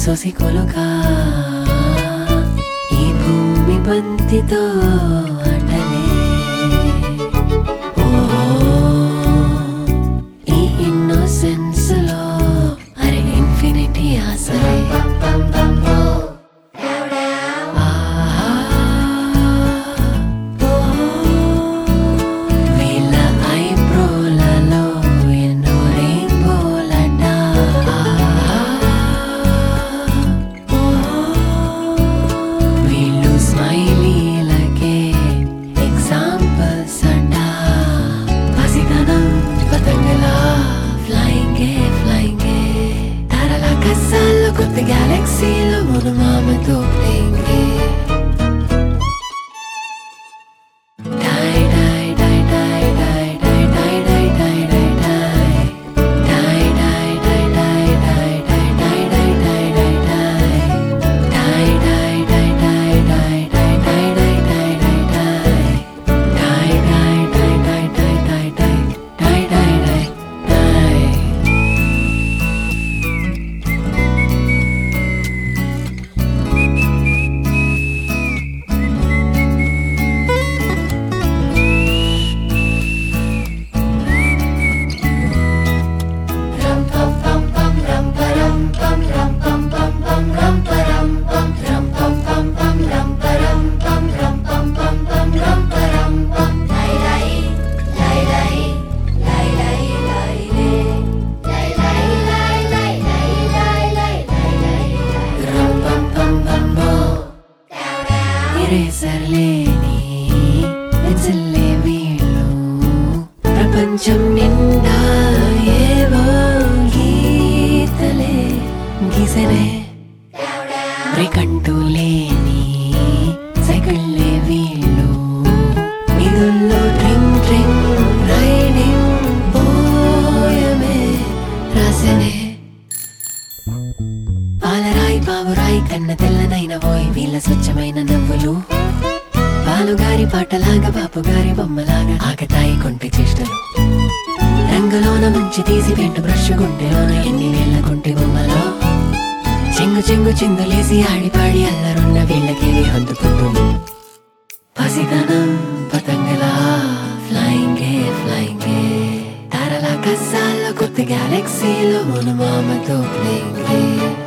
సొసి కొలుగా ఈ భూమి బంతితో ఆటలే ఓ ఈ ఇన్నోసెన్స్ లో అరే ఇన్ఫినిటీ ఆసరే వీళ్ళ ఐబ్రోలలో ఎన్నో రెయిన్బోలట వీళ్ళు స్మైలీలకే ఎగ్జాంపుల్స్ అట పసితనం పతంగలా ఫ్లైంగే ఫ్లైంగే తరల కసాల్లో కొత్త గ్యాలక్సీలో మన మామతో ప్లేంగే Die, die, die, die, die, die, die, die, die, die, die. Die, die, die, die, die, die, die, die, die, die, die. Die, die, die, die, die, die, die, die, die, die, die. Die, die, die, die, die, die, die, die, die, die, die. ఎరేసర్లేని పెన్సిల్లే వీళ్ళు ప్రపంచం నిండా ఏవో గీతలే గీసనే బ్రేకంటూ లేని సైకిళ్ళే వీళ్ళు వీధుల్లో drink drink riding పోయమే రాసనే పాలరాయి బాబురాయి కన్న తెల్లనైన పోయి వీళ్ళ స్వచ్ఛమైన నవ్వులు బాలుగారి పాటలాగా బాపుగారి బొమ్మలాగా ఆకతాయి కొంటి చేష్టలు రంగులోన మంచి తీసి పెంటు బ్రష్ గుంటెలోన ఎన్ని వేళ్ళ కొంటి బొమ్మలో చెంగు చెంగు చిందులేసి ఆడిపాడి అల్లరున్న వీళ్ళకేవి హద్దుకుంటుంది పసితనం పతంగలా ఫ్లైంగే ఫ్లైంగే తారల కసాల్లో కొత్త గ్యాలక్సీలో మన మామతో ప్లేంగే